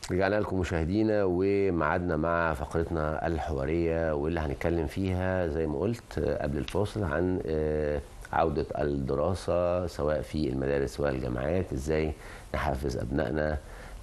رجعنا لكم مشاهدينا ومعادنا مع فقرتنا الحواريه واللي هنتكلم فيها زي ما قلت قبل الفاصل عن عوده الدراسه سواء في المدارس والجامعات ازاي نحفز ابنائنا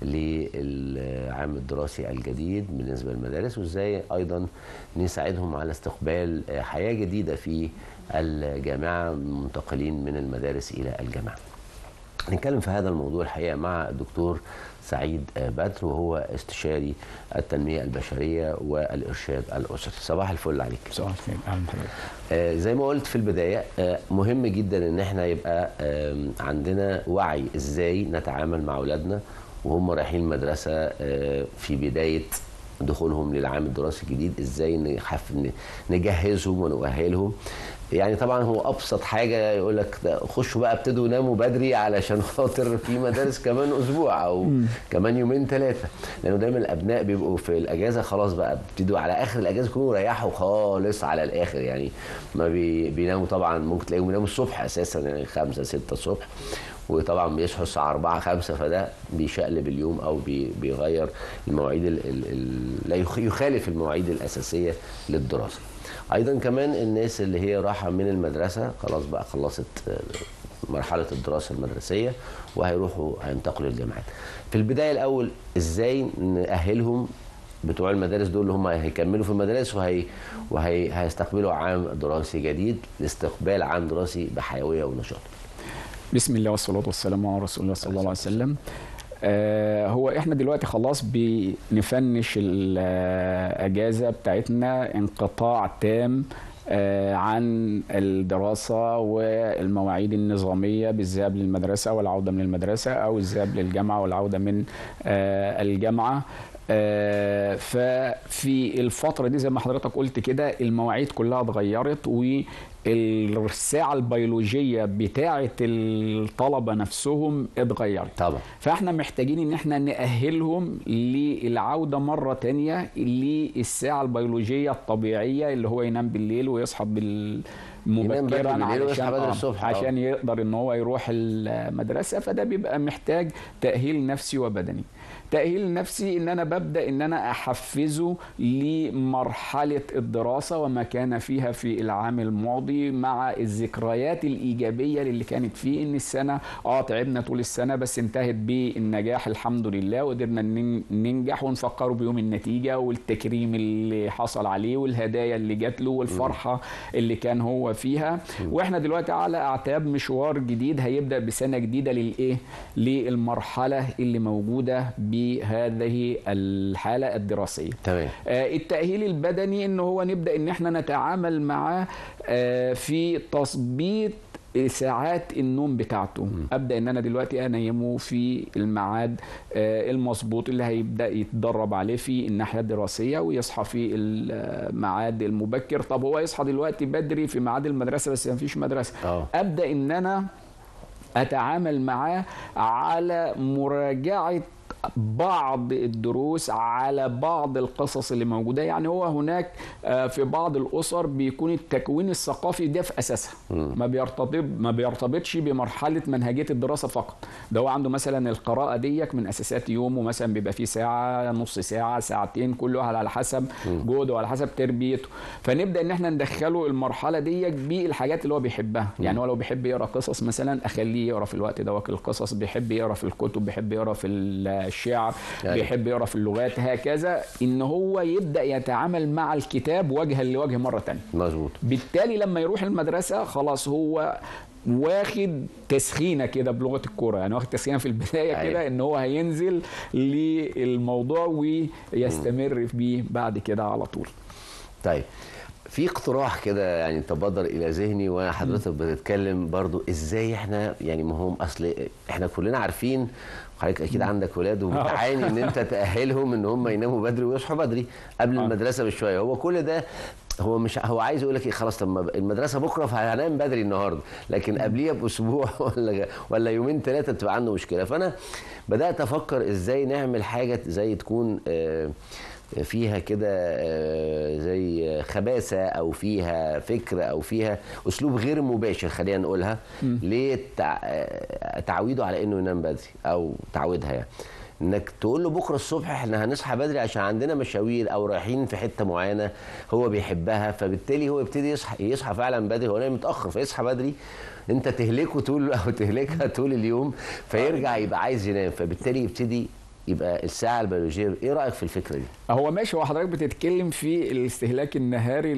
للعام الدراسي الجديد بالنسبه للمدارس وازاي ايضا نساعدهم على استقبال حياه جديده في الجامعه منتقلين من المدارس الى الجامعه. نتكلم في هذا الموضوع الحقيقه مع الدكتور سعيد بدر وهو استشاري التنميه البشريه والارشاد الاسري صباح الفل عليك صباح الخير اهلا بحضرتك آه زي ما قلت في البدايه آه مهم جدا ان احنا يبقى آه عندنا وعي ازاي نتعامل مع اولادنا وهم رايحين المدرسه آه في بدايه دخولهم للعام الدراسي الجديد ازاي نحف نجهزهم ونؤهلهم يعني طبعا هو ابسط حاجه يقول لك خشوا بقى ابتدوا ناموا بدري علشان خاطر في مدارس كمان اسبوع او م. كمان يومين ثلاثه لانه دايما الابناء بيبقوا في الاجازه خلاص بقى ابتدوا على اخر الاجازه يكونوا ريحوا خالص على الاخر يعني ما بي بيناموا طبعا ممكن تلاقيهم بيناموا الصبح اساسا يعني 5 6 الصبح وطبعا بيصحوا الساعه 4 5 فده بيشقلب اليوم او بي بيغير المواعيد ال ال لا يخالف المواعيد الاساسيه للدراسه. ايضا كمان الناس اللي هي راحه من المدرسه خلاص بقى خلصت مرحله الدراسه المدرسيه وهيروحوا هينتقلوا للجامعات. في البدايه الاول ازاي ناهلهم بتوع المدارس دول اللي هم هيكملوا في المدارس وهي وهي هيستقبلوا عام دراسي جديد لاستقبال عام دراسي بحيويه ونشاط. بسم الله والصلاه والسلام على رسول الله صلى الله عليه وسلم. آه هو احنا دلوقتي خلاص بنفنش الاجازه بتاعتنا انقطاع تام آه عن الدراسة والمواعيد النظامية بالذهاب للمدرسة والعودة من المدرسة أو الذهاب للجامعة والعودة من آه الجامعة آه ففي الفترة دي زي ما حضرتك قلت كده المواعيد كلها اتغيرت والساعة البيولوجية بتاعة الطلبة نفسهم اتغيرت طبعا فاحنا محتاجين ان احنا نأهلهم للعودة مرة تانية للساعة البيولوجية الطبيعية اللي هو ينام بالليل ويصحى بال مبكرا علشان, الصبح عشان يقدر ان هو يروح المدرسه فده بيبقى محتاج تاهيل نفسي وبدني تأهيل نفسي ان انا ببدا ان انا احفزه لمرحله الدراسه وما كان فيها في العام الماضي مع الذكريات الايجابيه اللي كانت فيه ان السنه اه تعبنا طول السنه بس انتهت بالنجاح الحمد لله وقدرنا ننجح ونفكره بيوم النتيجه والتكريم اللي حصل عليه والهدايا اللي جات له والفرحه اللي كان هو فيها واحنا دلوقتي على اعتاب مشوار جديد هيبدا بسنه جديده للايه للمرحله اللي موجوده بهذه الحاله الدراسيه تمام آه التاهيل البدني ان هو نبدا ان احنا نتعامل معاه آه في تظبيط ساعات النوم بتاعته م. ابدا ان انا دلوقتي انيمه في الميعاد آه المظبوط اللي هيبدا يتدرب عليه في الناحيه الدراسيه ويصحى في الميعاد المبكر طب هو يصحى دلوقتي بدري في ميعاد المدرسه بس ما فيش مدرسه أوه. ابدا ان انا اتعامل معاه على مراجعه بعض الدروس على بعض القصص اللي موجوده يعني هو هناك في بعض الاسر بيكون التكوين الثقافي ده في اساسها ما بيرتبط ما بيرتبطش بمرحله منهجيه الدراسه فقط ده هو عنده مثلا القراءه ديك من اساسات يومه مثلا بيبقى فيه ساعه نص ساعه ساعتين كل واحد على حسب جهده وعلى حسب تربيته فنبدا ان احنا ندخله المرحله ديك بالحاجات اللي هو بيحبها يعني هو لو بيحب يقرا قصص مثلا اخليه يقرا في الوقت دوت القصص بيحب يقرا في الكتب بيحب يقرا في الشعر يعني. بيحب يقرا في اللغات هكذا ان هو يبدا يتعامل مع الكتاب وجها لوجه مره ثانيه مظبوط بالتالي لما يروح المدرسه خلاص هو واخد تسخينه كده بلغه الكوره يعني واخد تسخينه في البدايه أيوة. كده ان هو هينزل للموضوع ويستمر بيه بعد كده على طول طيب في اقتراح كده يعني تبادر الى ذهني وانا حضرتك بتتكلم برضو ازاي احنا يعني ما هم اصل احنا كلنا عارفين حضرتك اكيد عندك ولاد وبتعاني ان انت تاهلهم ان هم يناموا بدري ويصحوا بدري قبل المدرسه بشويه هو كل ده هو مش هو عايز يقول لك ايه خلاص طب المدرسه بكره فهنام بدري النهارده لكن قبليها باسبوع ولا ولا يومين ثلاثه تبقى عنده مشكله فانا بدات افكر ازاي نعمل حاجه زي تكون آه فيها كده زي خباثه او فيها فكر او فيها اسلوب غير مباشر خلينا نقولها لتعويده على انه ينام بدري او تعويدها يعني انك تقول له بكره الصبح احنا هنصحى بدري عشان عندنا مشاوير او رايحين في حته معينه هو بيحبها فبالتالي هو يبتدي يصحى يصحى فعلا بدري هو نايم متاخر فيصحى بدري انت تهلكه طول او تهلكها طول اليوم فيرجع يبقى عايز ينام فبالتالي يبتدي يبقى الساعه البيولوجيه ايه رايك في الفكره دي؟ هو ماشي هو حضرتك بتتكلم في الاستهلاك النهاري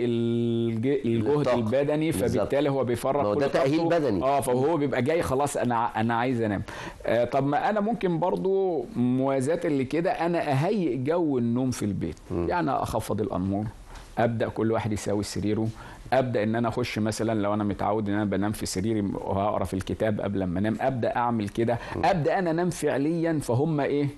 للجهد للطاقة. البدني بالظبط. فبالتالي هو بيفرغ ما هو كل ده تأهيل طاقته. بدني. اه فهو بيبقى جاي خلاص انا انا عايز انام آه طب ما انا ممكن برضو موازاة اللي كده انا اهيئ جو النوم في البيت يعني اخفض الانوار ابدا كل واحد يساوي سريره ابدا ان انا اخش مثلا لو انا متعود ان انا بنام في سريري وهقرا في الكتاب قبل ما انام ابدا اعمل كده ابدا انا انام فعليا فهم ايه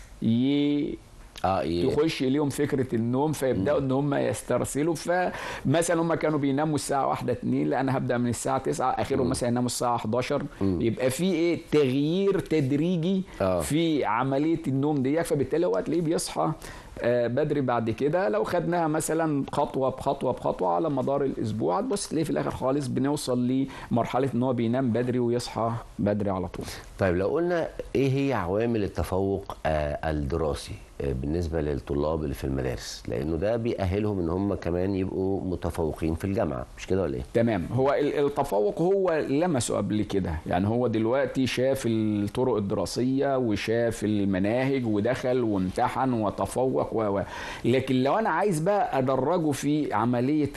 ي... اه إيه؟ تخش اليهم فكره النوم فيبداوا ان هم يسترسلوا فمثلا هم كانوا بيناموا الساعه 1 2 لا انا هبدا من الساعه 9 اخرهم مثلا يناموا الساعه 11 يبقى في ايه تغيير تدريجي آه. في عمليه النوم دي فبالتالي هو هتلاقيه بيصحى آه، بدري بعد كده لو خدناها مثلا خطوه بخطوه بخطوه على مدار الاسبوع هتبص تلاقيه في الاخر خالص بنوصل لمرحله ان هو بينام بدري ويصحى بدري على طول طيب لو قلنا ايه هي عوامل التفوق آه الدراسي آه بالنسبه للطلاب اللي في المدارس لانه ده بيأهلهم ان هم كمان يبقوا متفوقين في الجامعه مش كده ولا ايه؟ تمام هو ال- التفوق هو لمسه قبل كده يعني هو دلوقتي شاف الطرق الدراسية وشاف المناهج ودخل وامتحن وتفوق و و لكن لو انا عايز بقى ادرجه في عملية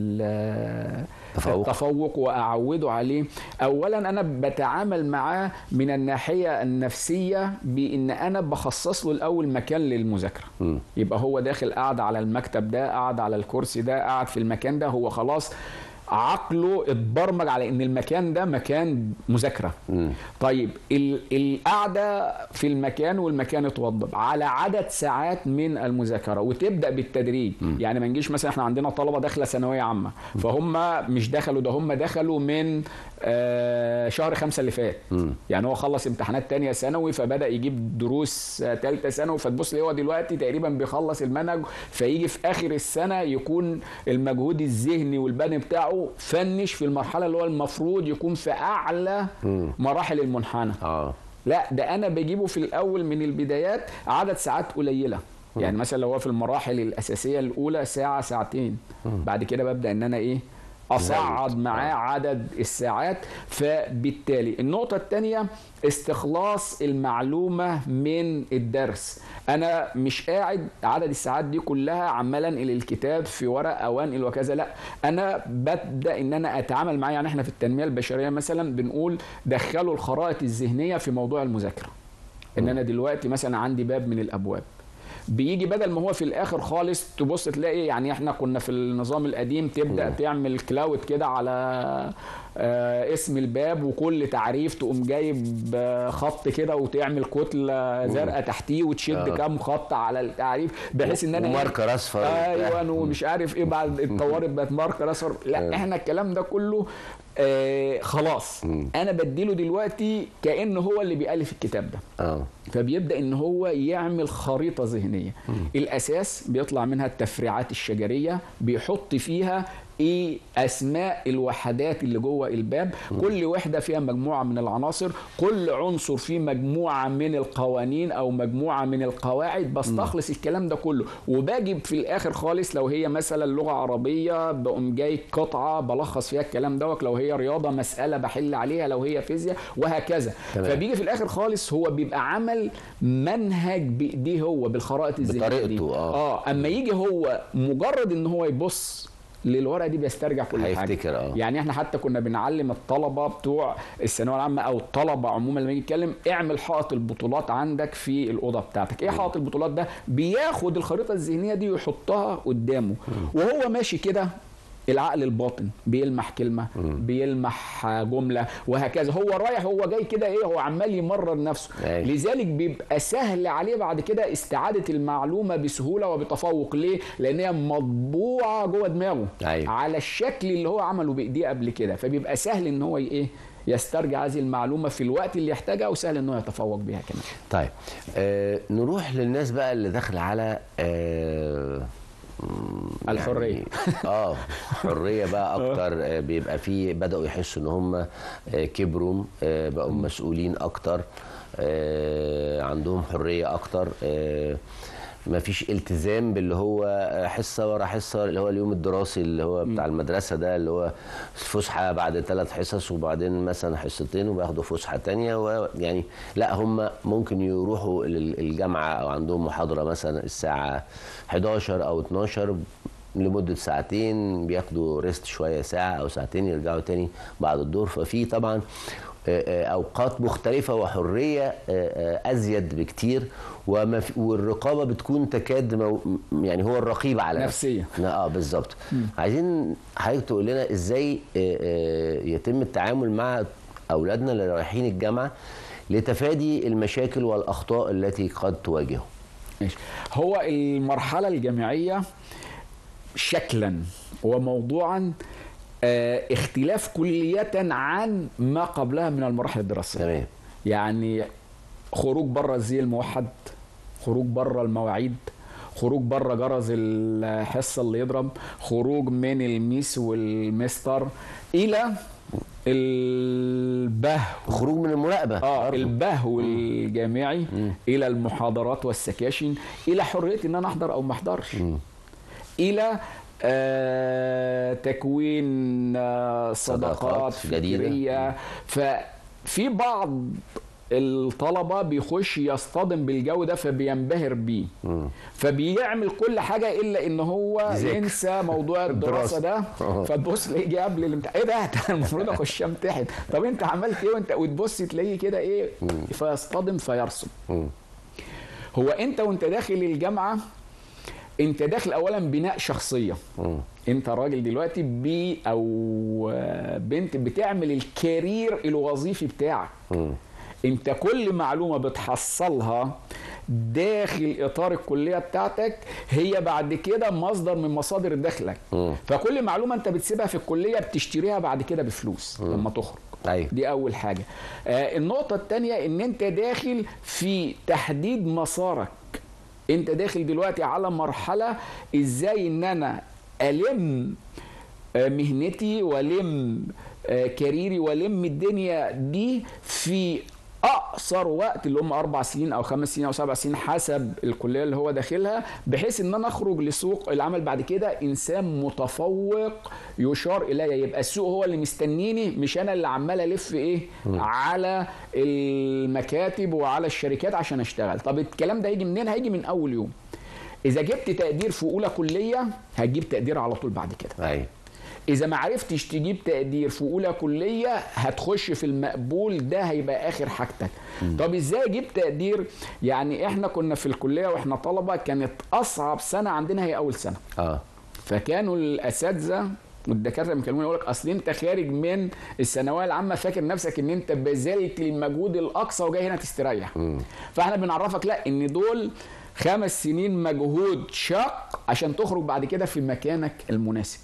ال- تفوق. التفوق واعوده عليه اولا انا بتعامل معاه من الناحية النفسية بان انا بخصص له الاول مكان للمذاكرة مم. يبقى هو داخل قاعد على المكتب ده قاعد على الكرسي ده قاعد في المكان ده هو خلاص عقله اتبرمج على ان المكان ده مكان مذاكره مم. طيب ال- القعده في المكان والمكان اتوضب على عدد ساعات من المذاكره وتبدا بالتدريج يعني ما نجيش مثلا احنا عندنا طلبه داخله ثانويه عامه فهم مش دخلوا ده هم دخلوا من آه، شهر خمسة اللي فات مم. يعني هو خلص امتحانات تانية ثانوي فبدا يجيب دروس آه، تالتة ثانوي فتبص ليه هو دلوقتي تقريبا بيخلص المنهج فيجي في اخر السنه يكون المجهود الذهني والبدني بتاعه فنش في المرحله اللي هو المفروض يكون في اعلى مراحل المنحنى اه لا ده انا بجيبه في الاول من البدايات عدد ساعات قليله يعني مثلا لو هو في المراحل الاساسيه الاولى ساعه ساعتين بعد كده ببدا ان انا ايه اصعد معاه عدد الساعات فبالتالي النقطه الثانيه استخلاص المعلومه من الدرس انا مش قاعد عدد الساعات دي كلها عمال انقل الكتاب في ورق او انقل وكذا لا انا ببدا ان انا اتعامل معاه يعني احنا في التنميه البشريه مثلا بنقول دخلوا الخرائط الذهنيه في موضوع المذاكره ان انا دلوقتي مثلا عندي باب من الابواب بيجي بدل ما هو في الاخر خالص تبص تلاقي يعني احنا كنا في النظام القديم تبدا تعمل كلاود كده على آه، اسم الباب وكل تعريف تقوم جايب آه، خط كده وتعمل كتله زرقاء تحتيه وتشد آه. كام خط على التعريف بحيث ان انا إيه؟ وماركر اصفر ايوه ومش عارف ايه بعد اتطورت بقت ماركر اصفر لا احنا الكلام ده كله آه خلاص انا بديله دلوقتي كانه هو اللي بيالف الكتاب ده اه فبيبدا ان هو يعمل خريطه ذهنيه الاساس بيطلع منها التفريعات الشجريه بيحط فيها ايه اسماء الوحدات اللي جوه الباب كل وحده فيها مجموعه من العناصر كل عنصر فيه مجموعه من القوانين او مجموعه من القواعد بستخلص الكلام ده كله وباجي في الاخر خالص لو هي مثلا لغه عربيه بقوم جاي قطعه بلخص فيها الكلام دوت لو هي رياضه مساله بحل عليها لو هي فيزياء وهكذا تمام. فبيجي في الاخر خالص هو بيبقى عمل منهج بايديه هو بالخرائط الذهنيه دي بطريقته، آه. اه اما يجي هو مجرد ان هو يبص للورقه دي بيسترجع كل حاجه هيفتكر، آه. يعني احنا حتى كنا بنعلم الطلبه بتوع الثانويه العامه او الطلبه عموما لما يجي يتكلم اعمل حائط البطولات عندك في الاوضه بتاعتك ايه حائط البطولات ده بياخد الخريطه الذهنيه دي ويحطها قدامه وهو ماشي كده العقل الباطن بيلمح كلمه بيلمح جمله وهكذا هو رايح هو جاي كده ايه هو عمال يمرر نفسه أيوة. لذلك بيبقى سهل عليه بعد كده استعاده المعلومه بسهوله وبتفوق ليه لان هي مطبوعه جوه دماغه أيوة. على الشكل اللي هو عمله بايديه قبل كده فبيبقى سهل ان هو ايه يسترجع هذه المعلومه في الوقت اللي يحتاجها وسهل ان هو يتفوق بيها كمان طيب آه نروح للناس بقى اللي داخله على آه الحريه يعني اه حريه بقى اكتر آه بيبقى في بداوا يحسوا ان هم آه كبروا آه بقوا مسؤولين اكتر آه، عندهم حريه اكتر آه، ما فيش التزام باللي هو حصه ورا حصه اللي هو اليوم الدراسي اللي هو بتاع المدرسه ده اللي هو فسحه بعد ثلاث حصص وبعدين مثلا حصتين وبياخدوا فسحه تانية ويعني لا هم ممكن يروحوا لل- الجامعه او عندهم محاضره مثلا الساعه 11 او 12 لمده ساعتين بياخدوا ريست شويه ساعه او ساعتين يرجعوا تاني بعد الدور ففي طبعا آه، آه، اوقات مختلفه وحريه آه، آه، ازيد بكتير وما في والرقابه بتكون تكاد مو يعني هو الرقيب على نفسه. نفسية. اه بالظبط عايزين حضرتك تقول لنا ازاي آه، آه، يتم التعامل مع اولادنا اللي رايحين الجامعه لتفادي المشاكل والاخطاء التي قد تواجههم ماشي. هو المرحلة الجامعية شكلا وموضوعا آه، اختلاف كلية عن ما قبلها من المراحل الدراسية تمام يعني خروج بره الزي الموحد خروج بره المواعيد خروج بره جرس الحصة اللي يضرب خروج من الميس والمستر إلى البهو خروج من المراقبه اه برضه. البهو الجامعي الى المحاضرات والسكاشن الى حريه ان انا احضر او ما احضرش الى آه تكوين آه صداقات صداقات جديدة. فكريه ففي بعض الطلبه بيخش يصطدم بالجو ده فبينبهر بيه فبيعمل كل حاجه الا ان هو يذاكر. ينسى موضوع الدراسه ده آه. فتبص تلاقيه جه قبل الامتحان ايه ده ده أنا المفروض اخش امتحن طب انت عملت ايه وانت وتبص تلاقيه كده ايه فيصطدم فيرسم مم. هو انت وانت داخل الجامعه انت داخل اولا بناء شخصيه مم. انت راجل دلوقتي بي او بنت بتعمل الكارير الوظيفي بتاعك مم. انت كل معلومه بتحصلها داخل اطار الكليه بتاعتك هي بعد كده مصدر من مصادر دخلك مم. فكل معلومه انت بتسيبها في الكليه بتشتريها بعد كده بفلوس لما تخرج ايوه دي اول حاجه آه النقطه الثانيه ان انت داخل في تحديد مسارك انت داخل دلوقتي على مرحله ازاي ان انا الم آه، مهنتي والم آه، كاريري والم الدنيا دي في اقصر وقت اللي هم اربع سنين او خمس سنين او سبع سنين حسب الكليه اللي هو داخلها بحيث ان انا اخرج لسوق العمل بعد كده انسان متفوق يشار الي يبقى السوق هو اللي مستنيني مش انا اللي عمال الف ايه على المكاتب وعلى الشركات عشان اشتغل طب الكلام ده هيجي منين هيجي من اول يوم اذا جبت تقدير في اولى كليه هتجيب تقدير على طول بعد كده ايوه اذا ما عرفتش تجيب تقدير في اولى كليه هتخش في المقبول ده هيبقى اخر حاجتك طب ازاي اجيب تقدير يعني احنا كنا في الكليه واحنا طلبه كانت اصعب سنه عندنا هي اول سنه اه فكانوا الاساتذه والدكاتره بيكلموني يقول لك اصل انت خارج من الثانويه العامه فاكر نفسك ان انت بذلت المجهود الاقصى وجاي هنا تستريح فاحنا بنعرفك لا ان دول خمس سنين مجهود شاق عشان تخرج بعد كده في مكانك المناسب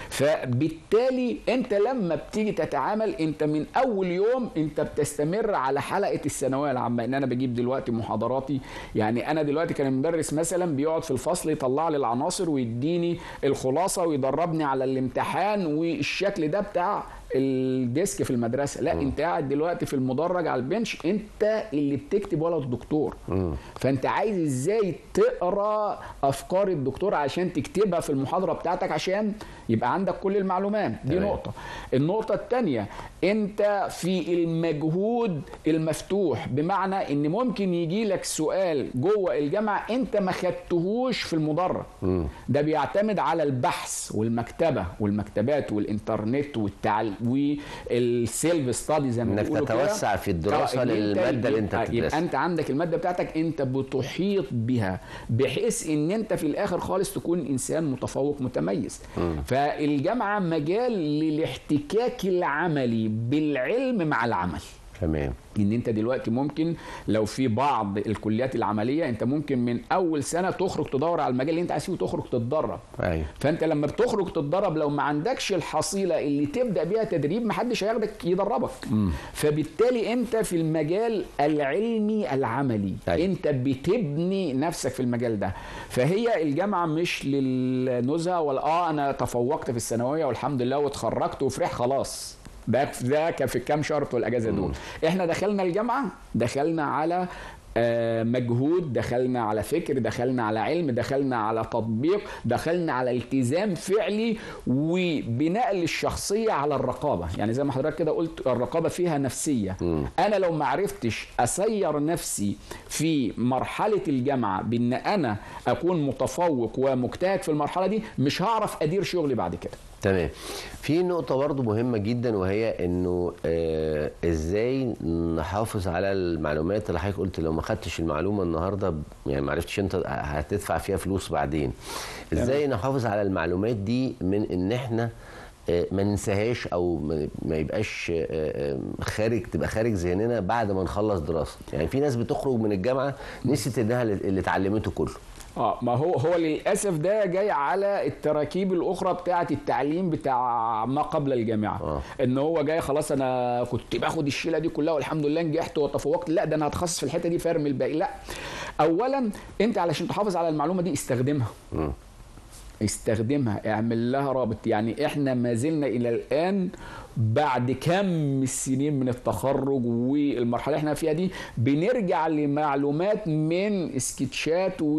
فبالتالي انت لما بتيجي تتعامل انت من اول يوم انت بتستمر على حلقه الثانويه العامه ان انا بجيب دلوقتي محاضراتي يعني انا دلوقتي كان المدرس مثلا بيقعد في الفصل يطلع لي العناصر ويديني الخلاصه ويدربني على الامتحان والشكل ده بتاع الديسك في المدرسه لا انت قاعد دلوقتي في المدرج على البنش انت اللي بتكتب ولا الدكتور فانت عايز ازاي تقرا افكار الدكتور عشان تكتبها في المحاضره بتاعتك عشان يبقى عندك كل المعلومات دي تمام. نقطه النقطه الثانيه انت في المجهود المفتوح بمعنى ان ممكن يجي لك سؤال جوه الجامعه انت ما خدتهوش في المدرج ده بيعتمد على البحث والمكتبه والمكتبات والانترنت والتعل والسيلف ستادي زي ما انك بيقولوا كده. تتوسع في الدراسه آه، إن أنت للماده اللي انت يبقى- يبقى بتدرسها انت عندك الماده بتاعتك انت بتحيط بها بحيث ان انت في الاخر خالص تكون انسان متفوق متميز فالجامعه مجال للاحتكاك العملي بالعلم مع العمل تمام ان انت دلوقتي ممكن لو في بعض الكليات العمليه انت ممكن من اول سنه تخرج تدور على المجال اللي انت عايز فيه وتخرج تتدرب ايوه فانت لما بتخرج تتدرب لو ما عندكش الحصيله اللي تبدا بيها تدريب محدش هياخدك يدربك فبالتالي انت في المجال العلمي العملي أيوة. انت بتبني نفسك في المجال ده فهي الجامعه مش للنزهه ولا اه انا تفوقت في الثانويه والحمد لله واتخرجت وفرح خلاص ده ده كان في الكام شهر بتوع الاجازه دول احنا دخلنا الجامعه دخلنا على آه، مجهود دخلنا على فكر دخلنا على علم دخلنا على تطبيق دخلنا على التزام فعلي وبناء للشخصية على الرقابة يعني زي ما حضرتك كده قلت الرقابة فيها نفسية أنا لو ما عرفتش أسير نفسي في مرحلة الجامعة بأن أنا أكون متفوق ومجتهد في المرحلة دي مش هعرف أدير شغلي بعد كده تمام في نقطة برضو مهمة جدا وهي انه آه ازاي نحافظ على المعلومات اللي حضرتك قلت لو ما خدتش المعلومة النهاردة يعني ما عرفتش انت هتدفع فيها فلوس بعدين ازاي نحافظ على المعلومات دي من ان احنا آه، ما ننساهاش او ما- ما يبقاش آه، آه، خارج تبقى خارج ذهننا بعد ما نخلص دراسه يعني في ناس بتخرج من الجامعه نسيت انها اللي اللي اتعلمته كله اه ما هو هو للاسف ده جاي على التراكيب الاخرى بتاعه التعليم بتاع ما قبل الجامعه آه. ان هو جاي خلاص انا كنت باخد الشيله دي كلها والحمد لله نجحت وتفوقت لا ده انا هتخصص في الحته دي فارم الباقي لا اولا انت علشان تحافظ على المعلومه دي استخدمها مم. استخدمها اعمل لها رابط يعني احنا ما زلنا الى الان بعد كم السنين من التخرج والمرحله اللي احنا فيها دي بنرجع لمعلومات من سكتشات و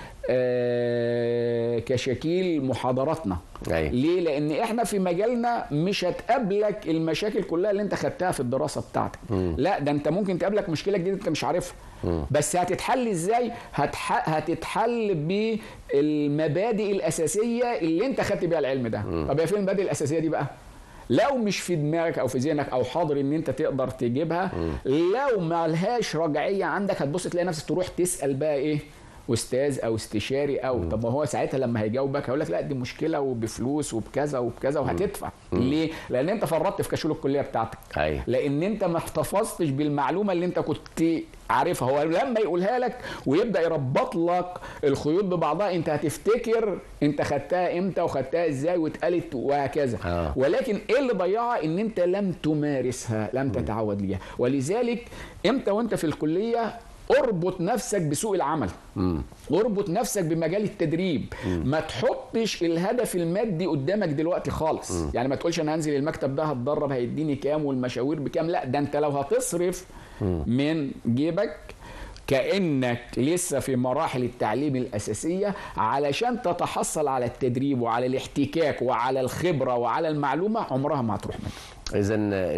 آه، كشاكيل محاضراتنا أيوة. ليه لان احنا في مجالنا مش هتقابلك المشاكل كلها اللي انت خدتها في الدراسه بتاعتك لا ده انت ممكن تقابلك مشكله جديده انت مش عارفها بس هتتحل ازاي هتح... هتتحل بالمبادئ الاساسيه اللي انت خدت بيها العلم ده طب هي فين المبادئ الاساسيه دي بقى لو مش في دماغك او في ذهنك او حاضر ان انت تقدر تجيبها لو ما لهاش رجعيه عندك هتبص تلاقي نفسك تروح تسال بقى ايه استاذ او استشاري او طب ما هو ساعتها لما هيجاوبك هيقول لك لا دي مشكله وبفلوس وبكذا وبكذا وهتدفع ليه؟ لان انت فرطت في كشكول الكليه بتاعتك أيوة. لان انت ما احتفظتش بالمعلومه اللي انت كنت عارفها هو لما يقولها لك ويبدا يربط لك الخيوط ببعضها انت هتفتكر انت خدتها امتى وخدتها ازاي واتقالت وهكذا آه. ولكن ايه اللي ضيعها ان انت لم تمارسها لم تتعود ليها ولذلك امتى وانت في الكليه اربط نفسك بسوق العمل اربط نفسك بمجال التدريب ما تحطش الهدف المادي قدامك دلوقتي خالص يعني ما تقولش انا هنزل المكتب ده هتدرب هيديني كام والمشاوير بكام لا ده انت لو هتصرف من جيبك كانك لسه في مراحل التعليم الاساسيه علشان تتحصل على التدريب وعلى الاحتكاك وعلى الخبره وعلى المعلومه عمرها ما هتروح منك اذا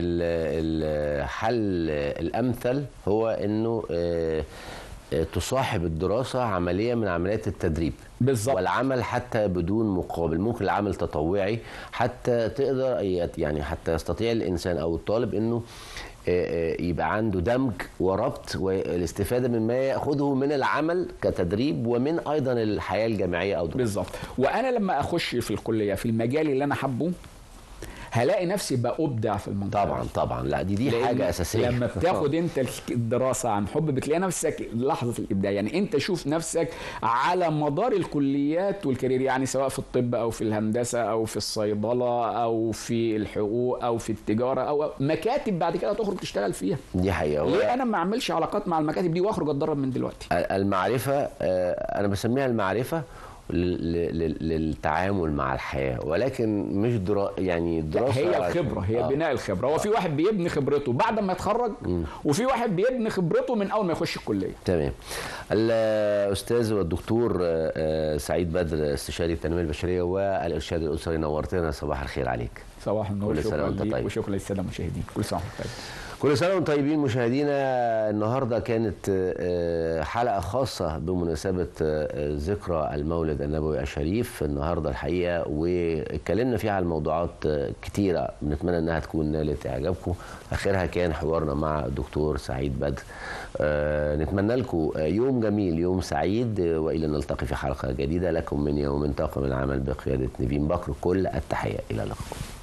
الحل الامثل هو انه آه، آه، تصاحب الدراسه عمليه من عمليات التدريب بالظبط. والعمل حتى بدون مقابل ممكن العمل تطوعي حتى تقدر يعني حتى يستطيع الانسان او الطالب انه آه، آه، يبقى عنده دمج وربط والاستفاده مما ياخذه من العمل كتدريب ومن ايضا الحياه الجامعيه او دراسة. بالظبط وانا لما اخش في الكليه في المجال اللي انا حابه هلاقي نفسي بأبدع في المنطقه طبعا طبعا لا دي دي لأن حاجه اساسيه لما بتاخد انت الدراسه عن حب بتلاقي نفسك لحظه الابداع يعني انت شوف نفسك على مدار الكليات والكارير يعني سواء في الطب او في الهندسه او في الصيدله او في الحقوق او في التجاره او مكاتب بعد كده تخرج تشتغل فيها دي حقيقه هو- ليه انا ما اعملش علاقات مع المكاتب دي واخرج اتدرب من دلوقتي المعرفة آه، أنا بسميها المعرفة لل- لل- للتعامل مع الحياة ولكن مش درا يعني دراسة هي عشان- الخبره هي آه. بناء الخبره هو في واحد بيبني خبرته بعد ما يتخرج وفي واحد بيبني خبرته من اول ما يخش الكليه تمام الأستاذ والدكتور آه، آه، سعيد بدر استشاري التنمية البشرية والإرشاد الأسري نورتنا صباح الخير عليك صباح النور كل سنة شكرا وأنت ليك طيب. وشكرا للساده المشاهدين كل سنه وانتم طيب كل سنة وانتم طيبين مشاهدينا النهاردة كانت آه، حلقة خاصة بمناسبة آه، ذكرى المولد النبوي الشريف النهاردة الحقيقة واتكلمنا فيها على موضوعات آه، كتيرة بنتمنى انها تكون نالت اعجابكم اخرها كان حوارنا مع الدكتور سعيد بدر آه، نتمنى لكم آه، يوم جميل يوم سعيد آه، والى نلتقي في حلقة جديدة لكم من يوم طاقم العمل بقيادة نيفين بكر كل التحية الى اللقاء